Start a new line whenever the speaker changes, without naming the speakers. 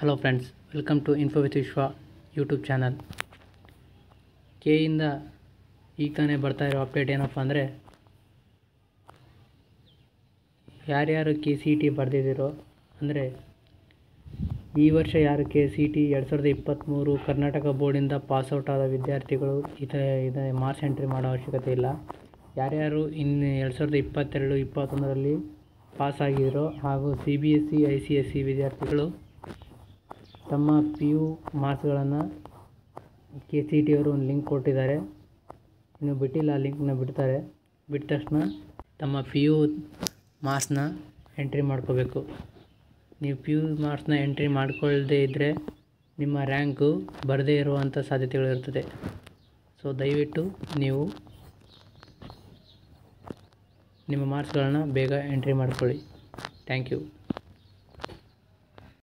hello friends welcome to info with Vishwa YouTube channel ಕೆಯಿಂದ ಈಗ ತಾನೇ ಬರ್ತಾ ಇರೋ ಅಪ್ಡೇಟ್ ಏನಪ್ಪ ಅಂದರೆ ಯಾರ್ಯಾರು ಕೆ ಸಿ ಟಿ ಬರೆದಿದ್ದೀರೋ ಅಂದರೆ ಈ ವರ್ಷ ಯಾರು ಕೆ ಸಿ ಟಿ ಎರಡು ಸಾವಿರದ ಇಪ್ಪತ್ತ್ಮೂರು ಕರ್ನಾಟಕ ಬೋರ್ಡಿಂದ ಪಾಸ್ಔಟ್ ಆದ ವಿದ್ಯಾರ್ಥಿಗಳು ಈ ಥರ ಇದೆ ಮಾರ್ಕ್ಸ್ ಎಂಟ್ರಿ ಮಾಡೋ ಅವಶ್ಯಕತೆ ಇಲ್ಲ ಯಾರ್ಯಾರು ಇನ್ನು ಎರಡು ಸಾವಿರದ ಇಪ್ಪತ್ತೆರಡು ಇಪ್ಪತ್ತೊಂದರಲ್ಲಿ ಪಾಸ್ ಆಗಿರೋ ಹಾಗೂ C B S C I C S C ವಿದ್ಯಾರ್ಥಿಗಳು ತಮ್ಮ ಪಿ ಯು ಮಾರ್ಕ್ಸ್ಗಳನ್ನು ಕೆ ಸಿ ಟಿ ಅವರು ಒಂದು ಲಿಂಕ್ ಕೊಟ್ಟಿದ್ದಾರೆ ಇನ್ನು ಬಿಟ್ಟಿಲ್ಲ ಆ ಲಿಂಕ್ನ ಬಿಡ್ತಾರೆ ಬಿಟ್ಟ ತಕ್ಷಣ ತಮ್ಮ ಪಿ ಯು ಮಾರ್ಕ್ಸ್ನ ಎಂಟ್ರಿ ಮಾಡ್ಕೋಬೇಕು ನೀವು ಪಿ ಯು ಮಾರ್ಕ್ಸ್ನ ಎಂಟ್ರಿ ಮಾಡ್ಕೊಳ್ಳದೇ ಇದ್ದರೆ ನಿಮ್ಮ ರ್ಯಾಂಕು ಬರದೇ ಇರುವಂಥ ಸಾಧ್ಯತೆಗಳು ಇರ್ತದೆ ಸೊ ದಯವಿಟ್ಟು ನೀವು ನಿಮ್ಮ ಮಾರ್ಕ್ಸ್ಗಳನ್ನ ಬೇಗ ಎಂಟ್ರಿ ಮಾಡ್ಕೊಳ್ಳಿ ಥ್ಯಾಂಕ್ ಯು